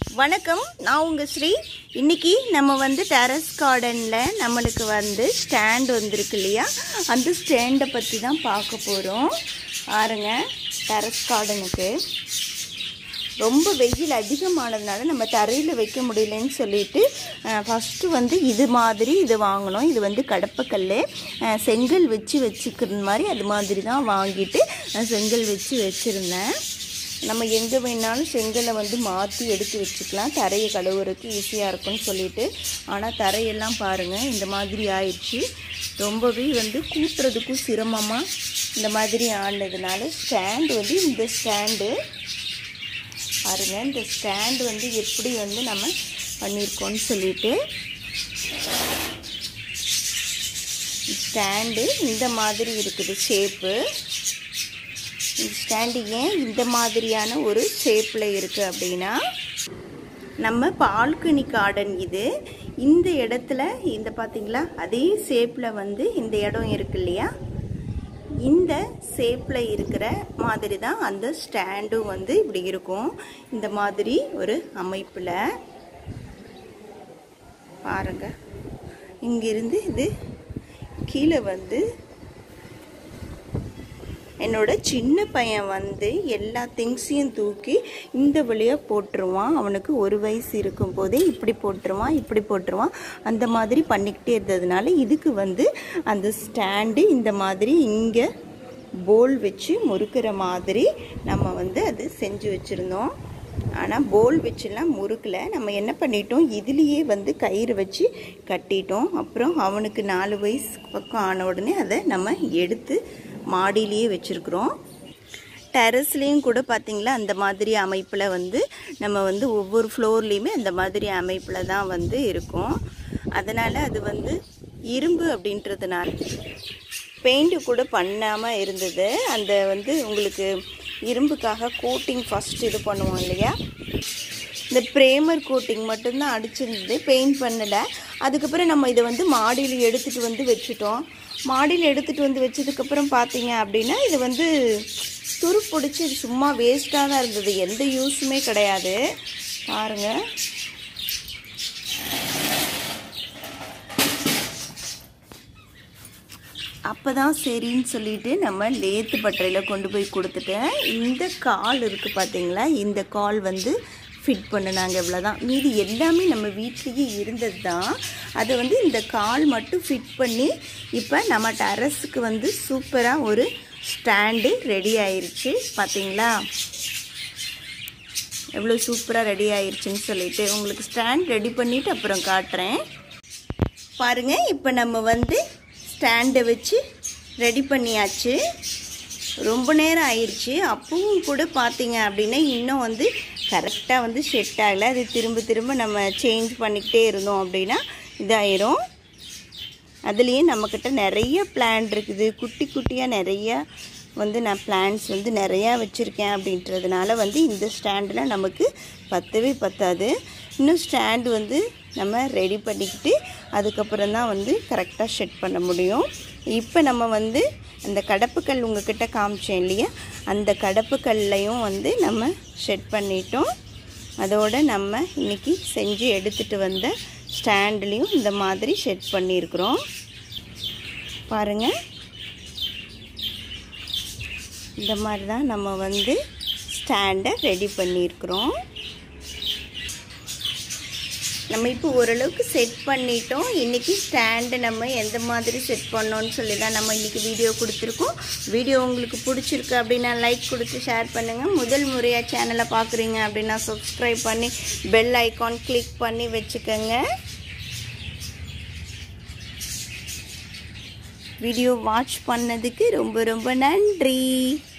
வணக்கம் நான் உங்கள் ஸ்ரீ இன்னைக்கு நம்ம வந்து டெரஸ் கார்டனில் நம்மளுக்கு வந்து ஸ்டாண்ட் வந்திருக்கு இல்லையா அந்த ஸ்டாண்டை பற்றி தான் பார்க்க போகிறோம் பாருங்க டெரஸ் கார்டனுக்கு ரொம்ப வெயில் அதிகமானதுனால நம்ம தரையில் வைக்க முடியலன்னு சொல்லிட்டு ஃபஸ்ட்டு வந்து இது மாதிரி இது வாங்கினோம் இது வந்து கடப்பக்கல் அஹ், செங்கல் வச்சு வச்சுக்கிற மாதிரி அது மாதிரி தான் வாங்கிட்டு நான் செங்கல் வச்சு வச்சுருந்தேன் நம்ம எங்கே வேணாலும் செங்கலை வந்து மாற்றி எடுத்து வச்சுக்கலாம் தரையை கழுவுறதுக்கு ஈஸியாக இருக்கும்னு சொல்லிட்டு ஆனால் தரையெல்லாம் பாருங்கள் இந்த மாதிரி ஆயிடுச்சு ரொம்பவே வந்து கூட்டுறதுக்கும் சிரமமாக இந்த மாதிரி ஆனதுனால ஸ்டாண்டு வந்து இந்த ஸ்டாண்டு பாருங்க இந்த ஸ்டாண்ட் வந்து எப்படி வந்து நம்ம பண்ணியிருக்கோம்னு சொல்லிட்டு ஸ்டாண்டு இந்த மாதிரி இருக்குது ஷேப்பு இந்த ஸ்டாண்டு ஏன் இந்த மாதிரியான ஒரு ஷேப்பில் இருக்குது அப்படின்னா நம்ம பால்கனி கார்டன் இது இந்த இடத்துல இந்த பார்த்தீங்களா அதே ஷேப்பில் வந்து இந்த இடம் இருக்கு இல்லையா இந்த ஷேப்பில் இருக்கிற மாதிரி தான் அந்த ஸ்டாண்டும் வந்து இப்படி இருக்கும் இந்த மாதிரி ஒரு அமைப்பில் பாருங்க இங்கிருந்து இது கீழே வந்து என்னோட சின்ன பையன் வந்து எல்லா திங்ஸையும் தூக்கி இந்த வழியாக போட்டுருவான் அவனுக்கு ஒரு வயசு இருக்கும் போதே இப்படி போட்டுருவான் இப்படி போட்டுருவான் அந்த மாதிரி பண்ணிக்கிட்டே இருந்ததுனால இதுக்கு வந்து அந்த ஸ்டாண்டு இந்த மாதிரி இங்கே போல் வச்சு முறுக்கிற மாதிரி நம்ம வந்து அது செஞ்சு வச்சுருந்தோம் ஆனால் போல் வச்சுலாம் முறுக்கலை நம்ம என்ன பண்ணிட்டோம் இதுலேயே வந்து கயிறு வச்சு கட்டிட்டோம் அப்புறம் அவனுக்கு நாலு வயசு பக்கம் ஆன உடனே அதை நம்ம எடுத்து மாடியிலேயே வச்சுருக்குறோம் டெரஸ்லேயும் கூட பார்த்திங்களா அந்த மாதிரி அமைப்பில் வந்து நம்ம வந்து ஒவ்வொரு ஃப்ளோர்லேயுமே அந்த மாதிரி அமைப்பில் தான் வந்து இருக்கும் அதனால் அது வந்து இரும்பு அப்படின்றதுனால பெயிண்ட்டு கூட பண்ணாமல் இருந்தது அந்த வந்து உங்களுக்கு இரும்புக்காக கோட்டிங் ஃபஸ்ட் இது பண்ணுவோம் இல்லையா இந்த பிரேமர் கோட்டிங் மட்டும்தான் அடிச்சிருந்தது பெயிண்ட் பண்ணலை அதுக்கப்புறம் நம்ம இதை வந்து மாடியில் எடுத்துகிட்டு வந்து வச்சுட்டோம் மாடியில் எடுத்துகிட்டு வந்து வச்சதுக்கப்புறம் பார்த்தீங்க அப்படின்னா இது வந்து துரு பிடிச்சி இது சும்மா வேஸ்ட்டாக தான் இருந்தது எந்த யூஸுமே கிடையாது பாருங்கள் அப்போ தான் சரின்னு சொல்லிட்டு நம்ம லேத்து பட்டறையில் கொண்டு போய் கொடுத்துட்டேன் இந்த கால் இருக்குது பார்த்தீங்களா இந்த கால் வந்து ஃபிட் பண்ணினாங்க இவ்வளோதான் மீதி எல்லாமே நம்ம வீட்லேயே இருந்தது தான் அதை வந்து இந்த கால் மட்டும் ஃபிட் பண்ணி இப்போ நம்ம டெரஸுக்கு வந்து சூப்பராக ஒரு ஸ்டாண்டு ரெடி ஆயிருச்சு பார்த்தீங்களா எவ்வளோ சூப்பராக ரெடி ஆயிருச்சுன்னு சொல்லிட்டு உங்களுக்கு ஸ்டாண்ட் ரெடி பண்ணிவிட்டு அப்புறம் காட்டுறேன் பாருங்கள் இப்போ நம்ம வந்து ஸ்டாண்டை வச்சு ரெடி பண்ணியாச்சு ரொம்ப நேரம் ஆயிடுச்சு அப்பவும் கூட பார்த்தீங்க அப்படின்னா இன்னும் வந்து கரெக்டாக வந்து செட் ஆகலை அது திரும்ப திரும்ப நம்ம சேஞ்ச் பண்ணிக்கிட்டே இருந்தோம் அப்படின்னா இதாயிரும் அதுலேயே நம்மக்கிட்ட நிறைய பிளான் இருக்குது குட்டி குட்டியாக நிறைய வந்து நான் பிளான்ஸ் வந்து நிறையா வச்சுருக்கேன் அப்படின்றதுனால வந்து இந்த ஸ்டாண்டில் நமக்கு பத்தவே பத்தாது இன்னும் ஸ்டாண்டு வந்து நம்ம ரெடி பண்ணிக்கிட்டு அதுக்கப்புறம் தான் வந்து கரெக்டாக செட் பண்ண முடியும் இப்போ நம்ம வந்து அந்த கடப்புக்கல் உங்ககிட்ட காமிச்சேன் இல்லையா அந்த கடப்புக்கல்லையும் வந்து நம்ம செட் பண்ணிட்டோம் அதோட நம்ம இன்றைக்கி செஞ்சு எடுத்துகிட்டு வந்த ஸ்டாண்ட்லேயும் இந்த மாதிரி செட் பண்ணியிருக்கிறோம் பாருங்கள் இந்த மாதிரி தான் நம்ம வந்து ஸ்டாண்டை ரெடி பண்ணியிருக்கிறோம் நம்ம இப்போ ஓரளவுக்கு செட் பண்ணிட்டோம் இன்றைக்கி ஸ்டாண்டு நம்ம எந்த மாதிரி செட் பண்ணோன்னு சொல்லி தான் நம்ம இன்றைக்கி வீடியோ கொடுத்துருக்கோம் வீடியோ உங்களுக்கு பிடிச்சிருக்கு அப்படின்னா லைக் கொடுத்து ஷேர் பண்ணுங்கள் முதல் முறையாக சேனலை பார்க்குறீங்க அப்படின்னா சப்ஸ்கிரைப் பண்ணி பெல் ஐக்கான் கிளிக் பண்ணி வச்சுக்கோங்க வீடியோ வாட்ச் பண்ணதுக்கு ரொம்ப ரொம்ப நன்றி